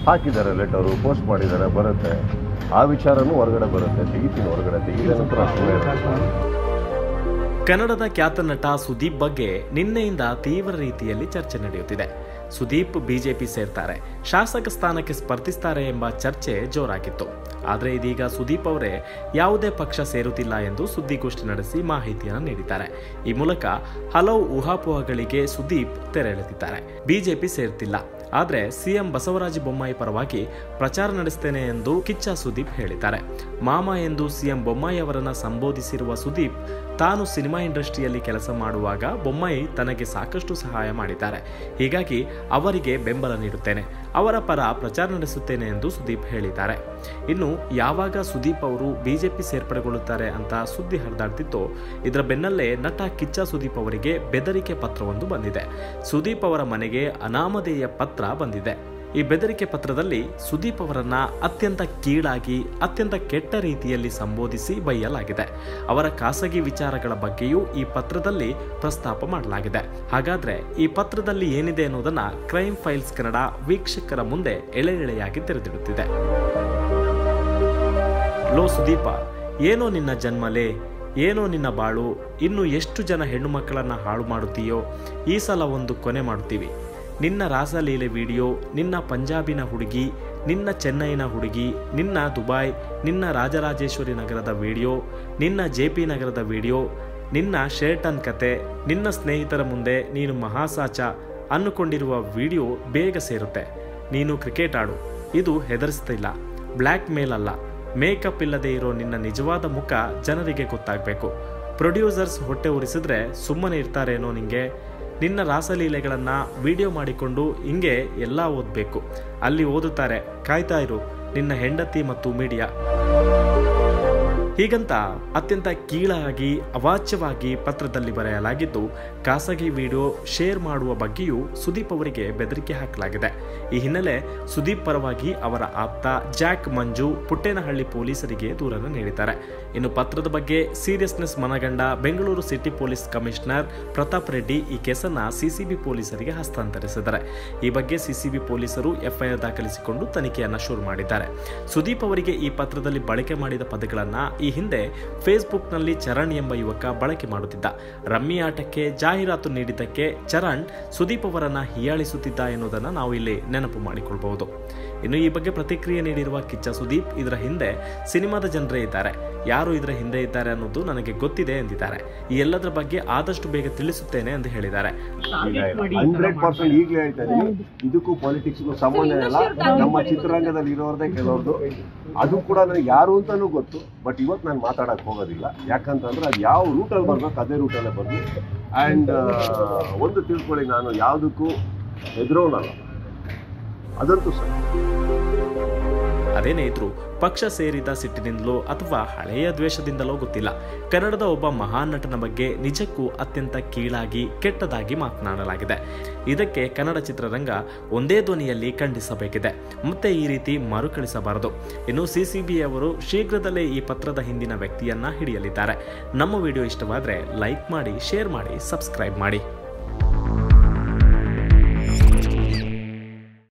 ಹಾಕಿದ್ದಾರೆ letter post ಮಾಡಿದ್ದಾರೆ ಬರುತ್ತೆ ಆ ವಿಚಾರನೂ ಹೊರಗಡೆ ಬರುತ್ತೆ ತೆಗಿತೀನಿ ಹೊರಗಡೆ ತೆಗಿದ ನಂತರ ಸುಮ್ಮನೆ ಇರೋದು. ಕನ್ನಡದ ಖ್ಯಾತ ನಟ ಸುದೀಪ್ ಬಗ್ಗೆ ನಿನ್ನೆಯಿಂದ ತೀವ್ರ ರೀತಿಯಲ್ಲಿ ಚರ್ಚೆ ನಡೆಯುತ್ತಿದೆ ಸುದೀಪ್ ಬಿಜೆಪಿ ಸೇರ್ತಾರೆ ಶಾಸಕ ಸ್ಥಾನಕ್ಕೆ ಸ್ಪರ್ಧಿಸ್ತಾರೆ ಎಂಬ ಚರ್ಚೆ ಜೋರಾಗಿತ್ತು ಆದರೆ ಇದೀಗ ಸುದೀಪ್ ಅವರೇ ಯಾವುದೇ ಪಕ್ಷ ಸೇರುತ್ತಿಲ್ಲ ಎಂದು ಸುದ್ದಿಗೋಷ್ಠಿ ನಡೆಸಿ ಮಾಹಿತಿಯನ್ನು ನೀಡಿದ್ದಾರೆ ಈ ಮೂಲಕ ಹಲವು ಊಹಾಪೋಹಗಳಿಗೆ ಸುದೀಪ್ ತೆರೆ ಎಳೆದಿದ್ದಾರೆ ಬಿಜೆಪಿ ಸೇರ್ತಿಲ್ಲ ಆದರೆ ಸಿಎಂ ಬಸವರಾಜ ಬೊಮ್ಮಾಯಿ ಪರವಾಗಿ ಪ್ರಚಾರ ನಡೆಸ್ತೇನೆ ಎಂದು ಕಿಚ್ಚ ಸುದೀಪ್ ಹೇಳಿದ್ದಾರೆ ಮಾಮ ಎಂದು ಸಿಎಂ ಬೊಮ್ಮಾಯಿ ಅವರನ್ನ ಸಂಬೋಧಿಸಿರುವ ಸುದೀಪ್ ತಾನು ಸಿನಿಮಾ ಇಂಡಸ್ಟ್ರಿಯಲ್ಲಿ ಕೆಲಸ ಮಾಡುವಾಗ ಬೊಮ್ಮಾಯಿ ತನಗೆ ಸಾಕಷ್ಟು ಸಹಾಯ ಮಾಡಿದ್ದಾರೆ ಹೀಗಾಗಿ ಅವರಿಗೆ ಬೆಂಬಲ ನೀಡುತ್ತೇನೆ ಅವರ ಪರ ಪ್ರಚಾರ ನಡೆಸುತ್ತೇನೆ ಎಂದು ಸುದೀಪ್ ಹೇಳಿದ್ದಾರೆ ಇನ್ನು ಯಾವಾಗ ಸುದೀಪ್ ಅವರು ಬಿಜೆಪಿ ಸೇರ್ಪಡೆಗೊಳ್ಳುತ್ತಾರೆ ಅಂತ ಸುದ್ದಿ ಹರಿದಾಡ್ತಿತ್ತು ಇದರ ಬೆನ್ನಲ್ಲೇ ನಟ ಕಿಚ್ಚ ಸುದೀಪ್ ಅವರಿಗೆ ಬೆದರಿಕೆ ಪತ್ರವೊಂದು ಬಂದಿದೆ ಸುದೀಪ್ ಅವರ ಮನೆಗೆ ಅನಾಮಧೇಯ ಪತ್ರ ಬಂದಿದೆ ಈ ಬೆದರಿಕೆ ಪತ್ರದಲ್ಲಿ ಸುದೀಪ್ ಅವರನ್ನ ಅತ್ಯಂತ ಕೀಳಾಗಿ ಅತ್ಯಂತ ಕೆಟ್ಟ ರೀತಿಯಲ್ಲಿ ಸಂಬೋಧಿಸಿ ಬೈಯಲಾಗಿದೆ ಅವರ ಖಾಸಗಿ ವಿಚಾರಗಳ ಬಗ್ಗೆಯೂ ಈ ಪತ್ರದಲ್ಲಿ ಪ್ರಸ್ತಾಪ ಮಾಡಲಾಗಿದೆ ಹಾಗಾದ್ರೆ ಈ ಪತ್ರದಲ್ಲಿ ಏನಿದೆ ಅನ್ನೋದನ್ನ ಕ್ರೈಮ್ ಫೈಲ್ಸ್ ಕನ್ನಡ ವೀಕ್ಷಕರ ಮುಂದೆ ಎಳೆ ಎಳೆಯಾಗಿ ತೆರೆದಿಡುತ್ತಿದೆ ಲೋ ಸುದೀಪ ಏನೋ ನಿನ್ನ ಜನ್ಮಲೇ ಏನೋ ನಿನ್ನ ಬಾಳು ಇನ್ನು ಎಷ್ಟು ಜನ ಹೆಣ್ಣು ಮಕ್ಕಳನ್ನ ಹಾಳು ಮಾಡುತ್ತೀಯೋ ಈ ಸಲ ಒಂದು ಕೊನೆ ಮಾಡುತ್ತೀವಿ ನಿನ್ನ ರಾಸಲೀಲೆ ವಿಡಿಯೋ ನಿನ್ನ ಪಂಜಾಬಿನ ಹುಡುಗಿ ನಿನ್ನ ಚೆನ್ನೈನ ಹುಡುಗಿ ನಿನ್ನ ದುಬೈ ನಿನ್ನ ರಾಜರಾಜೇಶ್ವರಿ ನಗರದ ವಿಡಿಯೋ ನಿನ್ನ ಜೆ ಪಿ ನಗರದ ವಿಡಿಯೋ ನಿನ್ನ ಶೇರ್ಟನ್ ಕತೆ ನಿನ್ನ ಸ್ನೇಹಿತರ ಮುಂದೆ ನೀನು ಮಹಾಸಾಚ ಅನ್ನುಕೊಂಡಿರುವ ವಿಡಿಯೋ ಬೇಗ ಸೇರುತ್ತೆ ನೀನು ಕ್ರಿಕೆಟ್ ಆಡು ಇದು ಹೆದರಿಸ್ತಿಲ್ಲ ಬ್ಲ್ಯಾಕ್ ಮೇಲ್ ಅಲ್ಲ ಮೇಕಪ್ ಇಲ್ಲದೆ ಇರೋ ನಿನ್ನ ನಿಜವಾದ ಮುಖ ಜನರಿಗೆ ಗೊತ್ತಾಗಬೇಕು ಪ್ರೊಡ್ಯೂಸರ್ಸ್ ಹೊಟ್ಟೆ ಉರಿಸಿದ್ರೆ ಸುಮ್ಮನೆ ಇರ್ತಾರೇನೋ ನಿಂಗೆ ನಿನ್ನ ರಾಸಲೀಲೆಗಳನ್ನು ವಿಡಿಯೋ ಮಾಡಿಕೊಂಡು ಹಿಂಗೆ ಎಲ್ಲ ಓದಬೇಕು ಅಲ್ಲಿ ಓದುತ್ತಾರೆ ಕಾಯ್ತಾ ಇರು ನಿನ್ನ ಹೆಂಡತಿ ಮತ್ತು ಮೀಡಿಯಾ ಹೀಗಂತ ಅತ್ಯಂತ ಕೀಳಾಗಿ ಅವಾಚ್ಯವಾಗಿ ಪತ್ರದಲ್ಲಿ ಬರೆಯಲಾಗಿದ್ದು ಖಾಸಗಿ ವಿಡಿಯೋ ಶೇರ್ ಮಾಡುವ ಬಗ್ಗೆಯೂ ಸುದೀಪ್ ಅವರಿಗೆ ಬೆದರಿಕೆ ಹಾಕಲಾಗಿದೆ ಈ ಹಿನ್ನೆಲೆ ಸುದೀಪ್ ಪರವಾಗಿ ಅವರ ಆಪ್ತ ಜಾಕ್ ಮಂಜು ಪುಟ್ಟೇನಹಳ್ಳಿ ಪೊಲೀಸರಿಗೆ ದೂರನ್ನು ನೀಡಿದ್ದಾರೆ ಇನ್ನು ಪತ್ರದ ಬಗ್ಗೆ ಸೀರಿಯಸ್ನೆಸ್ ಮನಗಂಡ Bengaluru city police commissioner Pratap Reddy ಈ ಕೇಸನ್ನ ಸಿಸಿಬಿ ಪೊಲೀಸರಿಗೆ ಹಸ್ತಾಂತರಿಸಿದ್ದಾರೆ ಈ ಬಗ್ಗೆ ಸಿಸಿಬಿ ಪೊಲೀಸರು ಎಫ್ಐಆರ್ ದಾಖಲಿಸಿಕೊಂಡು ತನಿಖೆಯನ್ನ ಶುರು ಮಾಡಿದ್ದಾರೆ ಸುದೀಪ್ ಅವರಿಗೆ ಈ ಪತ್ರದಲ್ಲಿ ಬಳಕೆ ಮಾಡಿದ ಪದಗಳನ್ನ ಈ ಹಿಂದೆ ಫೇಸ್ಬುಕ್ನಲ್ಲಿ ಚರಣ್ ಎಂಬ ಯುವಕ ಬಳಕೆ ಮಾಡುತ್ತಿದ್ದ ರಮ್ಮಿ ಆಟಕ್ಕೆ ಜಾಹೀರಾತು ನೀಡಿದ್ದಕ್ಕೆ ಚರಣ್ ಸುದೀಪ್ ಅವರನ್ನ ಹೀಯಾಳಿಸುತ್ತಿದ್ದ ಎನ್ನುವುದನ್ನು ನಾವು ಇಲ್ಲಿ ನೆನಪು ಮಾಡಿಕೊಳ್ಬಹುದು ಇನ್ನು ಈ ಬಗ್ಗೆ ಪ್ರತಿಕ್ರಿಯೆ ನೀಡಿರುವ ಕಿಚ್ಚ ಸುದೀಪ್ ಇದರ ಹಿಂದೆ ಸಿನಿಮಾದ ಜನರೇ ಇದ್ದಾರೆ ಯಾರು ಇದರ ಹಿಂದೆ ಇದ್ದಾರೆ ಅನ್ನೋದು ನನಗೆ ಗೊತ್ತಿದೆ ಎಂದಿದ್ದಾರೆ ಈ ಎಲ್ಲದರ ಬಗ್ಗೆ ಆದಷ್ಟು ಬೇಗ ತಿಳಿಸುತ್ತೇನೆ ಎಂದು ಹೇಳಿದ್ದಾರೆ ಹಂಡ್ರೆಡ್ ಪರ್ಸೆಂಟ್ ಈಗಲೇ ಹೇಳ್ತಾ ಇದೀನಿ ಇದಕ್ಕೂ ಪಾಲಿಟಿಕ್ಸ್ಗೂ ಸಂಬಂಧ ಇಲ್ಲ ನಮ್ಮ ಚಿತ್ರರಂಗದಲ್ಲಿ ಇರೋರ್ದೇ ಕೆಲವ್ರದ್ದು ಅದು ಕೂಡ ನನಗೆ ಯಾರು ಅಂತಾನೂ ಗೊತ್ತು ಬಟ್ ಇವತ್ತು ನಾನು ಮಾತಾಡಕ್ ಹೋಗೋದಿಲ್ಲ ಯಾಕಂತಂದ್ರೆ ಅದು ಯಾವ ರೂಟಲ್ಲಿ ಬರ್ಬೇಕು ಅದೇ ರೂಟಲ್ಲೇ ಬರ್ಬೇಕು ಆ್ಯಂಡ್ ಒಂದು ತಿಳ್ಕೊಳ್ಳಿ ನಾನು ಯಾವುದಕ್ಕೂ ಹೆದರೋನಲ್ಲ ಅದಂತೂ ಸರ್ ಅದೇನೇ ಇದ್ರೂ ಪಕ್ಷ ಸೇರಿದ ಸಿಟ್ಟಿನಿಂದಲೋ ಅಥವಾ ಹಳೆಯ ದ್ವೇಷದಿಂದಲೋ ಗೊತ್ತಿಲ್ಲ ಕನ್ನಡದ ಒಬ್ಬ ಮಹಾನ್ ನಟನ ಬಗ್ಗೆ ನಿಜಕ್ಕೂ ಅತ್ಯಂತ ಕೀಳಾಗಿ ಕೆಟ್ಟದಾಗಿ ಮಾತನಾಡಲಾಗಿದೆ ಇದಕ್ಕೆ ಕನ್ನಡ ಚಿತ್ರರಂಗ ಒಂದೇ ಧ್ವನಿಯಲ್ಲಿ ಖಂಡಿಸಬೇಕಿದೆ ಮತ್ತೆ ಈ ರೀತಿ ಮರುಕಳಿಸಬಾರದು ಇನ್ನು ಸಿಸಿಬಿ ಅವರು ಶೀಘ್ರದಲ್ಲೇ ಈ ಪತ್ರದ ಹಿಂದಿನ ವ್ಯಕ್ತಿಯನ್ನ ಹಿಡಿಯಲಿದ್ದಾರೆ ನಮ್ಮ ವಿಡಿಯೋ ಇಷ್ಟವಾದರೆ ಲೈಕ್ ಮಾಡಿ ಶೇರ್ ಮಾಡಿ ಸಬ್ಸ್ಕ್ರೈಬ್ ಮಾಡಿ